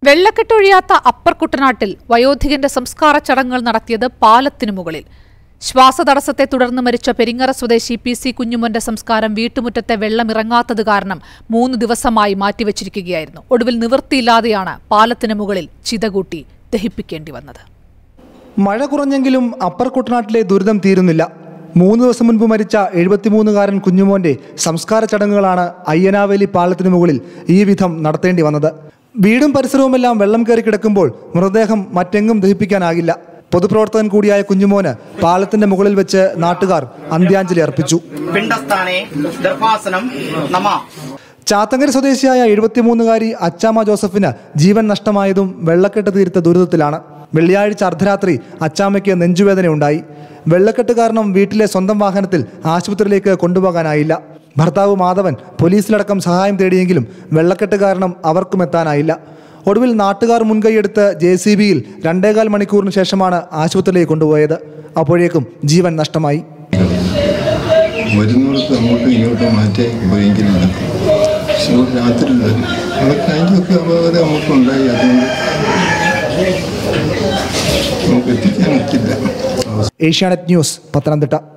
വെള്ളക്കെട്ടൊഴിയാത്ത upper കുട്ടനാട്ടിൽ വയോധികന്റെ സംസ്കാര ചടങ്ങുകൾ നടത്തിയത് പാലത്തിനു മുകളിൽ ശ്വാസതടസ്സത്തെ തുടർന്ന് മരിച്ച പെരിങ്ങറ സ്വദേശി പി സി കുഞ്ഞുമോന്റെ സംസ്കാരം വീട്ടുമുറ്റത്തെ വെള്ളമിറങ്ങാത്തത് കാരണം മൂന്ന് ദിവസമായി മാറ്റിവച്ചിരിക്കുകയായിരുന്നു ഒടുവിൽ നിവൃത്തിയില്ലാതെയാണ് പാലത്തിന് മുകളിൽ ചിതകൂട്ടി ദഹിപ്പിക്കേണ്ടി വന്നത് മഴ കുറഞ്ഞെങ്കിലും അപ്പർ കുട്ടനാട്ടിലെ ദുരിതം തീരുന്നില്ല മൂന്ന് ദിവസം മുൻപ് മരിച്ച എഴുപത്തിമൂന്നുകാരൻ കുഞ്ഞുമോന്റെ സംസ്കാര ചടങ്ങുകളാണ് അയ്യനാവേലി പാലത്തിനു മുകളിൽ ഈ വിധം നടത്തേണ്ടി വന്നത് വീടും പരിസരവുമെല്ലാം വെള്ളം കയറി കിടക്കുമ്പോൾ മൃതദേഹം മറ്റെങ്ങും ദഹിപ്പിക്കാനാകില്ല പൊതുപ്രവർത്തകൻ കൂടിയായ കുഞ്ഞുമോന് പാലത്തിന്റെ മുകളിൽ വെച്ച് നാട്ടുകാർ അന്ത്യാഞ്ജലി അർപ്പിച്ചു പിണ്ടസ്ഥാനെ ദർഭാസനം നമ ചാത്തങ്കര സ്വദേശിയായ എഴുപത്തിമൂന്നുകാരി അച്ചാമ്മ ജോസഫിന് ജീവൻ നഷ്ടമായതും വെള്ളക്കെട്ട് തീർത്ത ദുരിതത്തിലാണ് വെള്ളിയാഴ്ച അർദ്ധരാത്രി അച്ചാമ്മയ്ക്ക് നെഞ്ചുവേദനയുണ്ടായി വെള്ളക്കെട്ട് കാരണം വീട്ടിലെ സ്വന്തം വാഹനത്തിൽ ആശുപത്രിയിലേക്ക് കൊണ്ടുപോകാനായില്ല ഭർത്താവ് മാധവൻ പോലീസിലടക്കം സഹായം തേടിയെങ്കിലും വെള്ളക്കെട്ട് കാരണം അവർക്കും എത്താനായില്ല ഒടുവിൽ നാട്ടുകാർ മുൻകൈയെടുത്ത് ജെ സി ബിയിൽ രണ്ടേകാൽ മണിക്കൂറിന് ശേഷമാണ് ആശുപത്രിയിലേക്ക് കൊണ്ടുപോയത് അപ്പോഴേക്കും ജീവൻ നഷ്ടമായി വരുന്നവർക്ക് അങ്ങോട്ടും ഇങ്ങോട്ടും മാറ്റി പോയെങ്കിലും നടക്കും പക്ഷെ ഒരു രാത്രി നമ്മളെ കഴിഞ്ഞൊക്കെ അപകടം നമുക്കുണ്ടായി അതുകൊണ്ട് നമുക്ക് എത്തിക്കാൻ പറ്റില്ല ഏഷ്യാനെറ്റ് ന്യൂസ് പത്തനംതിട്ട